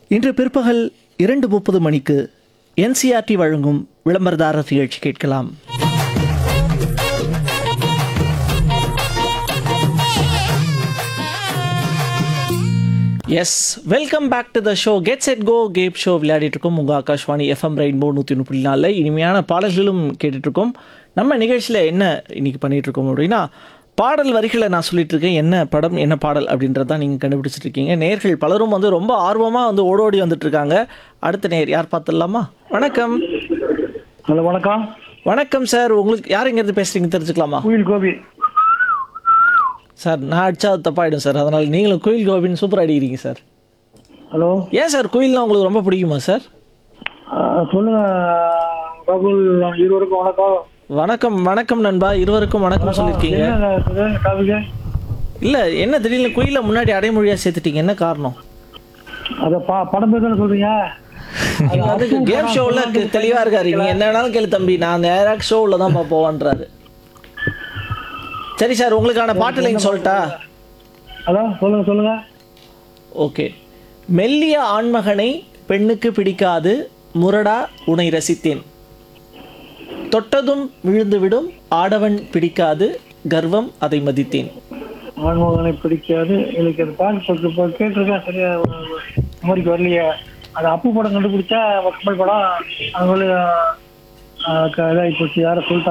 இன்று பிற்பகல் இரண்டு முப்பது மணிக்கு என்சிஆர்டி வழங்கும் விளம்பரதாரர் நிகழ்ச்சி கேட்கலாம் yes welcome back to the show get set go cap show விளையாடிட்டு இருக்கோம் உங்கள் ஆகாஷ்வாணி எஃப்எம் ரெயின்போ நூற்றி முப்பத்தி நாலில் இனிமையான பாடல்களும் கேட்டுட்டு இருக்கோம் நம்ம நிகழ்ச்சியில் என்ன இன்னைக்கு பண்ணிட்டு இருக்கோம் அப்படின்னா பாடல் வரிகளை நான் சொல்லிட்டு இருக்கேன் என்ன படம் என்ன பாடல் அப்படின்றத நீங்கள் கண்டுபிடிச்சிட்டு இருக்கீங்க நேர்கள் பலரும் வந்து ரொம்ப ஆர்வமாக வந்து ஓடோடி வந்துட்டு இருக்காங்க அடுத்த நேர் யார் பார்த்துடலாமா வணக்கம் ஹலோ வணக்கம் வணக்கம் சார் உங்களுக்கு யார் எங்கேருந்து பேசுறீங்க தெரிஞ்சுக்கலாமா குயில் கோபி சார் நான் அடிச்சா அது தப்பாயிடும் சார் அதனால் நீங்களும் கோயில் கோபின்னு சூப்பர் அடிக்கிறீங்க சார் ஹலோ ஏன் சார் கோயில்லாம் உங்களுக்கு ரொம்ப பிடிக்குமா சார் ஆ, சொல்லுங்க ராகுல் இருவருக்கும் வணக்கம் வணக்கம் வணக்கம் நண்பா இருவருக்கும் வணக்கம் சொல்லியிருக்கீங்க என்ன டாபிக் இல்ல என்ன திடீர்னு குயில முன்னாடி அடைமொழியா சேர்த்துட்டீங்க என்ன காரணம் அத பா படம் பேர் தானே சொல்றீங்க நீங்க வந்து கேம் ஷோவில் தெளிவா இருக்காரு நீங்க என்ன வேணாலும் கேளு தம்பி நான் நேராக ஷோவில் தான் போவான்றாரு சரி சார் உங்களுக்கான பாட்டு லைன் சொல்லட்டா ஹலோ சொல்லுங்க சொல்லுங்க ஓகே மெல்லிய ஆண்மகனை பெண்ணுக்கு பிடிக்காது முரடா உனை ரசித்தேன் தொட்டதும் விழுந்துவிடும் ஆடவன் பிடிக்காது கர்வம் அதை மதித்தேன் ஆண்மகனை பிடிக்காது எனக்கு அந்த பாட்டு சொல்லிட்டு இப்போ கேட்டிருக்கேன் சரியா மெமரிக்கு வரலையே அது அப்பு படம் கண்டுபிடிச்சா கமல் படம் அது இதாகி போச்சு யாரை சொல்லிட்டாங்க